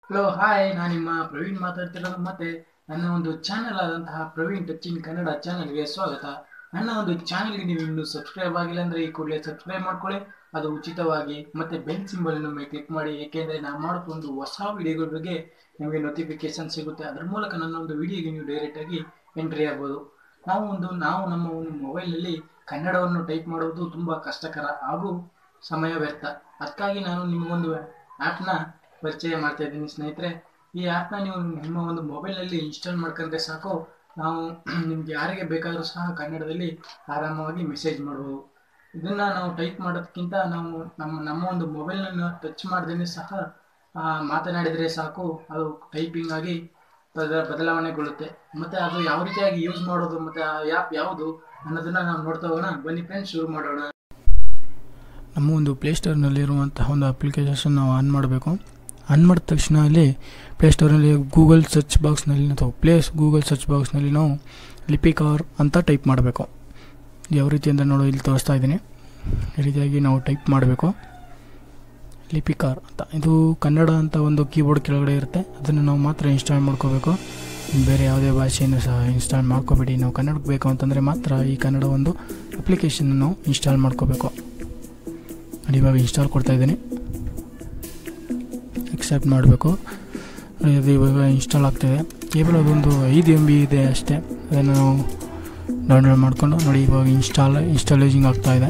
hello hi ನಾನು ನಿಮ್ಮ ಪ್ರವೀಣ್ ಮಾತಾಡ್ತಿರೋದು ಮತ್ತೆ ನನ್ನ ಒಂದು ಚಾನೆಲ್ ಆದಂತಹ ಪ್ರವೀಣ್ ಟಚಿಂಗ್ ಕನ್ನಡ ಚಾನೆಲ್ಗೆ ಸ್ವಾಗತ ನನ್ನ ಒಂದು ಚಾನೆಲ್ಗೆ ನೀವು ಇನ್ನೂ ಸಬ್ಸ್ಕ್ರೈಬ್ ಆಗಿಲ್ಲ ಅಂದರೆ ಈ ಕೂಡಲೇ ಸಬ್ಸ್ಕ್ರೈಬ್ ಮಾಡ್ಕೊಳ್ಳಿ ಅದು ಉಚಿತವಾಗಿ ಮತ್ತೆ ಬೆಲ್ ಸಿಂಬಲ್ ಮೇಲೆ ಕ್ಲಿಕ್ ಮಾಡಿ ಏಕೆಂದರೆ ನಾನು ಮಾಡುತ್ತ ಒಂದು ಹೊಸ ವಿಡಿಯೋಗಳ ಬಗ್ಗೆ ನಿಮಗೆ ನೋಟಿಫಿಕೇಶನ್ ಸಿಗುತ್ತೆ ಅದರ ಮೂಲಕ ನನ್ನ ಒಂದು ವಿಡಿಯೋಗೆ ನೀವು ಡೈರೆಕ್ಟಾಗಿ ಎಂಟ್ರಿ ಆಗ್ಬೋದು ನಾವು ಒಂದು ನಾವು ನಮ್ಮ ಒಂದು ಮೊಬೈಲಲ್ಲಿ ಕನ್ನಡವನ್ನು ಟೈಪ್ ಮಾಡುವುದು ತುಂಬ ಕಷ್ಟಕರ ಹಾಗೂ ಸಮಯ ವ್ಯರ್ಥ ಅದಕ್ಕಾಗಿ ನಾನು ನಿಮಗೊಂದು ಆ್ಯಪ್ನ ಪರಿಚಯ ಮಾಡ್ತಾ ಇದ್ದೀನಿ ಸ್ನೇಹಿತರೆ ಈ ಆ್ಯಪ್ನ ನೀವು ನಿಮ್ಮ ಒಂದು ಮೊಬೈಲಲ್ಲಿ ಇನ್ಸ್ಟಾಲ್ ಮಾಡ್ಕೊಂಡ್ರೆ ಸಾಕು ನಾವು ನಿಮ್ಗೆ ಯಾರಿಗೆ ಬೇಕಾದರೂ ಸಹ ಕನ್ನಡದಲ್ಲಿ ಆರಾಮವಾಗಿ ಮೆಸೇಜ್ ಮಾಡ್ಬೋದು ಇದನ್ನು ನಾವು ಟೈಪ್ ಮಾಡೋದಕ್ಕಿಂತ ನಾವು ನಮ್ಮ ನಮ್ಮ ಒಂದು ಮೊಬೈಲನ್ನು ಟಚ್ ಮಾಡ್ದೇ ಸಹ ಆ, ಮಾತನಾಡಿದರೆ ಸಾಕು ಅದು ಟೈಪಿಂಗ್ ಆಗಿ ಬದ ಬದಲಾವಣೆಗೊಳ್ಳುತ್ತೆ ಮತ್ತು ಅದು ಯಾವ ರೀತಿಯಾಗಿ ಯೂಸ್ ಮಾಡೋದು ಮತ್ತು ಆ ಆ್ಯಪ್ ಯಾವುದು ಅನ್ನೋದನ್ನು ನಾವು ನೋಡ್ತಾ ಹೋಗೋಣ ಬನ್ನಿ ಫ್ರೆಂಡ್ಸ್ ಶುರು ಮಾಡೋಣ ನಮ್ಮ ಒಂದು ಪ್ಲೇಸ್ಟೋರ್ನಲ್ಲಿರುವಂತಹ ಒಂದು ಅಪ್ಲಿಕೇಶನ್ ನಾವು ಆನ್ ಮಾಡಬೇಕು ಆನ್ ಮಾಡಿದ ತಕ್ಷಣ ಅಲ್ಲಿ ಪ್ಲೇಸ್ಟೋರ್ನಲ್ಲಿ ಗೂಗಲ್ ಸರ್ಚ್ ಬಾಕ್ಸ್ನಲ್ಲಿ ಅಥವಾ ಪ್ಲೇಸ್ ಗೂಗಲ್ ಸರ್ಚ್ ಬಾಕ್ಸ್ನಲ್ಲಿ ನಾವು ಲಿಪಿಕಾರ್ ಅಂತ ಟೈಪ್ ಮಾಡಬೇಕು ಯಾವ ರೀತಿ ಅಂತ ನೋಡೋ ಇಲ್ಲಿ ತೋರಿಸ್ತಾ ಇದ್ದೀನಿ ಈ ರೀತಿಯಾಗಿ ನಾವು ಟೈಪ್ ಮಾಡಬೇಕು ಲಿಪಿಕಾರ್ ಅಂತ ಇದು ಕನ್ನಡ ಅಂತ ಒಂದು ಕೀಬೋರ್ಡ್ ಕೆಳಗಡೆ ಇರುತ್ತೆ ಅದನ್ನು ನಾವು ಮಾತ್ರ ಇನ್ಸ್ಟಾಲ್ ಮಾಡ್ಕೋಬೇಕು ಬೇರೆ ಯಾವುದೇ ಭಾಷೆಯನ್ನು ಸಹ ಇನ್ಸ್ಟಾಲ್ ಮಾಡ್ಕೋಬೇಡಿ ನಾವು ಕನ್ನಡಕ್ಕೆ ಬೇಕು ಅಂತಂದರೆ ಮಾತ್ರ ಈ ಕನ್ನಡ ಒಂದು ಅಪ್ಲಿಕೇಶನ್ ನಾವು ಇನ್ಸ್ಟಾಲ್ ಮಾಡ್ಕೋಬೇಕು ನೋಡಿ ಇವಾಗ ಇನ್ಸ್ಟಾಲ್ ಕೊಡ್ತಾ ಇದ್ದೀನಿ ಎಕ್ಸೆಪ್ಟ್ ಮಾಡಬೇಕು ಅದು ಇವಾಗ ಇನ್ಸ್ಟಾಲ್ ಆಗ್ತಾಯಿದೆ ಕೇವಲ ಅದೊಂದು ಐದು ಎಮ್ ಬಿ ಇದೆ ಅಷ್ಟೇ ಅದನ್ನು ನಾವು ಡೌನ್ಲೋಡ್ ಮಾಡಿಕೊಂಡು ನೋಡಿ ಇವಾಗ ಇನ್ಸ್ಟಾಲ್ ಇನ್ಸ್ಟಾಲೇಜಿಂಗ್ ಆಗ್ತಾಯಿದೆ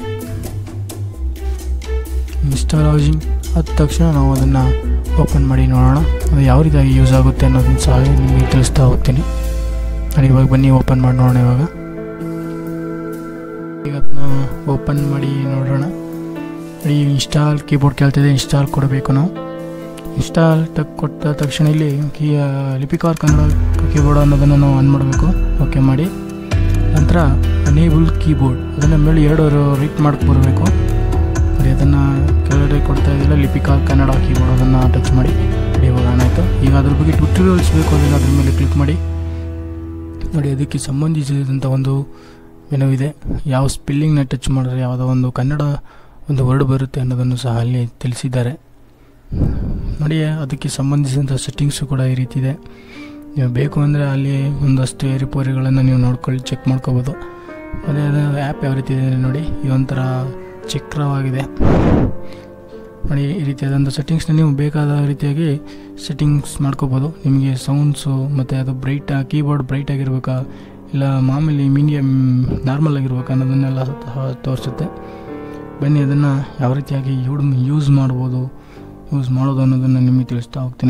ಇನ್ಸ್ಟಾಲೇಜಿಂಗ್ ಆದ ತಕ್ಷಣ ನಾವು ಅದನ್ನು ಓಪನ್ ಮಾಡಿ ನೋಡೋಣ ಅದು ಯಾವ ರೀತಿಯಾಗಿ ಯೂಸ್ ಆಗುತ್ತೆ ಅನ್ನೋದನ್ನು ಸಹ ನಿಮಗೆ ತಿಳಿಸ್ತಾ ಹೋಗ್ತೀನಿ ನೋಡಿ ಇವಾಗ ಬನ್ನಿ ಓಪನ್ ಮಾಡಿ ನೋಡೋಣ ಇವಾಗ ಈಗ ಅದನ್ನ ಓಪನ್ ಮಾಡಿ ನೋಡೋಣ ಈ ಇನ್ಸ್ಟಾಲ್ ಕೀಬೋರ್ಡ್ ಕೇಳ್ತಿದೆ ಇನ್ಸ್ಟಾಲ್ ಕೊಡಬೇಕು ನಾವು ಇನ್ಸ್ಟಾಲ್ ತಕ್ ಕೊಟ್ಟ ತಕ್ಷಣ ಇಲ್ಲಿ ಕೀ ಲಿಪಿಕಾರ್ ಕನ್ನಡ ಕೀಬೋರ್ಡ್ ಅನ್ನೋದನ್ನು ನಾವು ಆನ್ ಮಾಡಬೇಕು ಓಕೆ ಮಾಡಿ ನಂತರ ಅನೇಬಲ್ ಕೀಬೋರ್ಡ್ ಅದನ್ನು ಮೇಲೆ ಎರಡು ರೀಟ್ ಮಾಡಕ್ಕೆ ಬರಬೇಕು ನೋಡಿ ಅದನ್ನು ಕೆಳಗಡೆ ಕೊಡ್ತಾ ಇದ್ದಿಲ್ಲ ಲಿಪಿಕಾರ್ ಕನ್ನಡ ಕೀಬೋರ್ಡ್ ಅದನ್ನು ಟಚ್ ಮಾಡಿ ನೋಡಿ ಇವಾಗ ಆನ್ ಆಯಿತು ಈಗ ಅದ್ರ ಬಗ್ಗೆ ಟ್ಯೂಟೋರಿಯಲ್ಸ್ ಬೇಕು ಅಂದರೆ ಅದ್ರ ಮೇಲೆ ಕ್ಲಿಕ್ ಮಾಡಿ ನೋಡಿ ಅದಕ್ಕೆ ಸಂಬಂಧಿಸಿದಂಥ ಒಂದು ಮೆನು ಇದೆ ಯಾವ ಸ್ಪೆಲ್ಲಿಂಗ್ನ ಟಚ್ ಮಾಡಿದ್ರೆ ಯಾವುದೋ ಒಂದು ಕನ್ನಡ ಒಂದು ವರ್ಡ್ ಬರುತ್ತೆ ಅನ್ನೋದನ್ನು ಸಹ ಅಲ್ಲಿ ತಿಳಿಸಿದ್ದಾರೆ ನೋಡಿ ಅದಕ್ಕೆ ಸಂಬಂಧಿಸಿದಂಥ ಸೆಟ್ಟಿಂಗ್ಸು ಕೂಡ ಈ ರೀತಿ ಇದೆ ನೀವು ಬೇಕು ಅಂದರೆ ಅಲ್ಲಿ ಒಂದಷ್ಟು ಏರಿಪೋರಿಗಳನ್ನು ನೀವು ನೋಡ್ಕೊಳ್ಳಿ ಚೆಕ್ ಮಾಡ್ಕೋಬೋದು ಅದೇ ಅದು ಆ್ಯಪ್ ಯಾವ ರೀತಿ ಇದೆ ನೋಡಿ ಈ ಒಂಥರ ಚಕ್ರವಾಗಿದೆ ನೋಡಿ ಈ ರೀತಿಯಾದಂಥ ಸೆಟ್ಟಿಂಗ್ಸ್ನ ನೀವು ಬೇಕಾದ ರೀತಿಯಾಗಿ ಸೆಟ್ಟಿಂಗ್ಸ್ ಮಾಡ್ಕೋಬೋದು ನಿಮಗೆ ಸೌಂಡ್ಸು ಮತ್ತು ಅದು ಬ್ರೈಟ್ ಕೀಬೋರ್ಡ್ ಬ್ರೈಟ್ ಆಗಿರ್ಬೇಕಾ ಇಲ್ಲ ಮಾಮೂಲಿ ಮೀಡಿಯಮ್ ನಾರ್ಮಲ್ ಆಗಿರ್ಬೇಕಾ ಅನ್ನೋದನ್ನೆಲ್ಲ ಸಹ ತೋರಿಸುತ್ತೆ ಬನ್ನಿ ಅದನ್ನು ಯಾವ ರೀತಿಯಾಗಿ ಯೂಡ್ ಯೂಸ್ ಮಾಡ್ಬೋದು ಯೂಸ್ ಮಾಡೋದು ಅನ್ನೋದನ್ನು ನಿಮಗೆ ತಿಳಿಸ್ತಾ ಹೋಗ್ತೀನಿ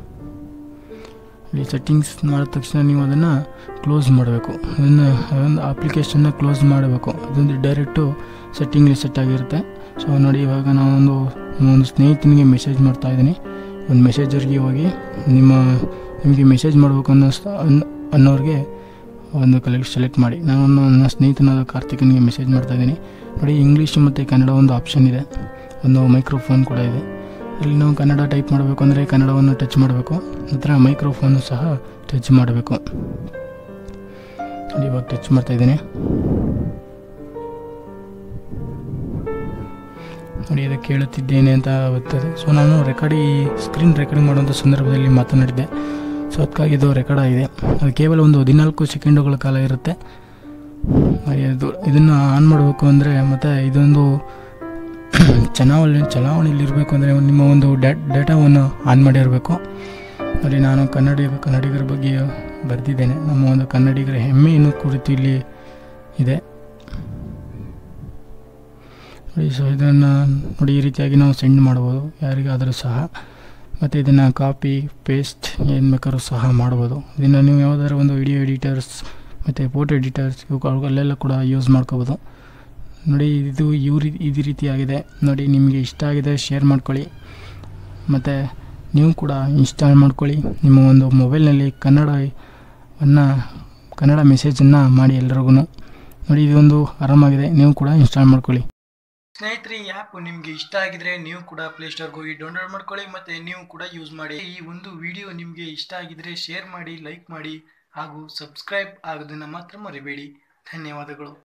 ಈ ಸೆಟ್ಟಿಂಗ್ಸ್ ಮಾಡಿದ ತಕ್ಷಣ ನೀವು ಅದನ್ನು ಕ್ಲೋಸ್ ಮಾಡಬೇಕು ಅದನ್ನು ಅದೊಂದು ಅಪ್ಲಿಕೇಶನ್ನ ಕ್ಲೋಸ್ ಮಾಡಬೇಕು ಅದೊಂದು ಡೈರೆಕ್ಟು ಸೆಟ್ಟಿಂಗಲ್ಲಿ ಸೆಟ್ ಆಗಿರುತ್ತೆ ಸೊ ನೋಡಿ ಇವಾಗ ನಾನೊಂದು ಒಂದು ಸ್ನೇಹಿತನಿಗೆ ಮೆಸೇಜ್ ಮಾಡ್ತಾ ಇದ್ದೀನಿ ಒಂದು ಮೆಸೇಜರ್ಗೆ ಹೋಗಿ ನಿಮ್ಮ ನಿಮಗೆ ಮೆಸೇಜ್ ಮಾಡಬೇಕು ಅನ್ನೋ ಅನ್- ಅನ್ನೋರಿಗೆ ಒಂದು ಕಲೆಕ್ಟ್ ಸೆಲೆಕ್ಟ್ ಮಾಡಿ ನಾನು ನನ್ನ ಸ್ನೇಹಿತನಾದ ಕಾರ್ತಿಕನಿಗೆ ಮೆಸೇಜ್ ಮಾಡ್ತಾ ಇದ್ದೀನಿ ನೋಡಿ ಇಂಗ್ಲೀಷ್ ಮತ್ತು ಕನ್ನಡ ಒಂದು ಆಪ್ಷನ್ ಇದೆ ಒಂದು ಮೈಕ್ರೋಫೋನ್ ಕೂಡ ಇದೆ ಇಲ್ಲಿ ನಾವು ಕನ್ನಡ ಟೈಪ್ ಮಾಡಬೇಕು ಅಂದರೆ ಕನ್ನಡವನ್ನು ಟಚ್ ಮಾಡಬೇಕು ನಂತರ ಮೈಕ್ರೋಫೋನು ಸಹ ಟಚ್ ಮಾಡಬೇಕು ನೋಡಿ ಇವಾಗ ಟಚ್ ಮಾಡ್ತಾ ಇದ್ದೀನಿ ನೋಡಿ ಇದಕ್ಕೆ ಕೇಳುತ್ತಿದ್ದೇನೆ ಅಂತ ಬರ್ತದೆ ಸೊ ನಾನು ರೆಕಾರ್ಡಿ ಸ್ಕ್ರೀನ್ ರೆಕಾರ್ಡಿಂಗ್ ಮಾಡುವಂಥ ಸಂದರ್ಭದಲ್ಲಿ ಮಾತನಾಡಿದ್ದೆ ಸೊ ಅದಕ್ಕಾಗಿ ಇದು ರೆಕಾರ್ಡ್ ಆಗಿದೆ ಅದು ಕೇವಲ ಒಂದು ಹದಿನಾಲ್ಕು ಸೆಕೆಂಡುಗಳ ಕಾಲ ಇರುತ್ತೆ ಹಾಗೆ ಇದು ಇದನ್ನು ಆನ್ ಮಾಡಬೇಕು ಅಂದರೆ ಮತ್ತು ಇದೊಂದು ಚುನಾವಣೆ ಚಲಾವಣೆಯಲ್ಲಿ ಇರಬೇಕು ಅಂದರೆ ನಿಮ್ಮ ಒಂದು ಡೇಟ್ ಡೇಟಾವನ್ನು ಆನ್ ಮಾಡಿರಬೇಕು ನೋಡಿ ನಾನು ಕನ್ನಡಿಗ ಕನ್ನಡಿಗರ ಬಗ್ಗೆ ಬರೆದಿದ್ದೇನೆ ನಮ್ಮ ಒಂದು ಕನ್ನಡಿಗರ ಹೆಮ್ಮೆಯನ್ನು ಕುರಿತು ಇಲ್ಲಿ ಇದೆ ನೋಡಿ ಸೊ ಇದನ್ನು ನೋಡಿ ಈ ರೀತಿಯಾಗಿ ನಾವು ಸೆಂಡ್ ಮಾಡ್ಬೋದು ಯಾರಿಗಾದರೂ ಸಹ ಮತ್ತು ಇದನ್ನು ಕಾಪಿ ಪೇಸ್ಟ್ ಏನು ಬೇಕಾದ್ರೂ ಸಹ ಮಾಡ್ಬೋದು ಇದನ್ನು ನೀವು ಯಾವುದಾದ್ರು ಒಂದು ವಿಡಿಯೋ ಎಡಿಟರ್ಸ್ ಮತ್ತು ಫೋಟೋ ಎಡಿಟರ್ಸ್ ಅಲ್ಲೆಲ್ಲ ಕೂಡ ಯೂಸ್ ಮಾಡ್ಕೋಬೋದು ನೋಡಿ ಇದು ಇವು ರೀ ಇದು ರೀತಿಯಾಗಿದೆ ನೋಡಿ ನಿಮಗೆ ಇಷ್ಟ ಆಗಿದೆ ಶೇರ್ ಮಾಡ್ಕೊಳ್ಳಿ ಮತ್ತು ನೀವು ಕೂಡ ಇನ್ಸ್ಟಾಲ್ ಮಾಡ್ಕೊಳ್ಳಿ ನಿಮ್ಮ ಒಂದು ಮೊಬೈಲ್ನಲ್ಲಿ ಕನ್ನಡವನ್ನು ಕನ್ನಡ ಮೆಸೇಜನ್ನು ಮಾಡಿ ಎಲ್ರಿಗೂ ನೋಡಿ ಇದೊಂದು ಆರಾಮಾಗಿದೆ ನೀವು ಕೂಡ ಇನ್ಸ್ಟಾಲ್ ಮಾಡ್ಕೊಳ್ಳಿ ಸ್ನೇಹಿತರೆ ಈ ಆ್ಯಪ್ ನಿಮಗೆ ಇಷ್ಟ ಆಗಿದ್ರೆ ನೀವು ಕೂಡ ಪ್ಲೇಸ್ಟೋರ್ಗೆ ಹೋಗಿ ಡೌನ್ಲೋಡ್ ಮಾಡ್ಕೊಳ್ಳಿ ಮತ್ತು ನೀವು ಕೂಡ ಯೂಸ್ ಮಾಡಿ ಈ ಒಂದು ವಿಡಿಯೋ ನಿಮಗೆ ಇಷ್ಟ ಆಗಿದ್ರೆ ಶೇರ್ ಮಾಡಿ ಲೈಕ್ ಮಾಡಿ ಹಾಗೂ ಸಬ್ಸ್ಕ್ರೈಬ್ ಆಗೋದನ್ನು ಮಾತ್ರ ಮರಿಬೇಡಿ ಧನ್ಯವಾದಗಳು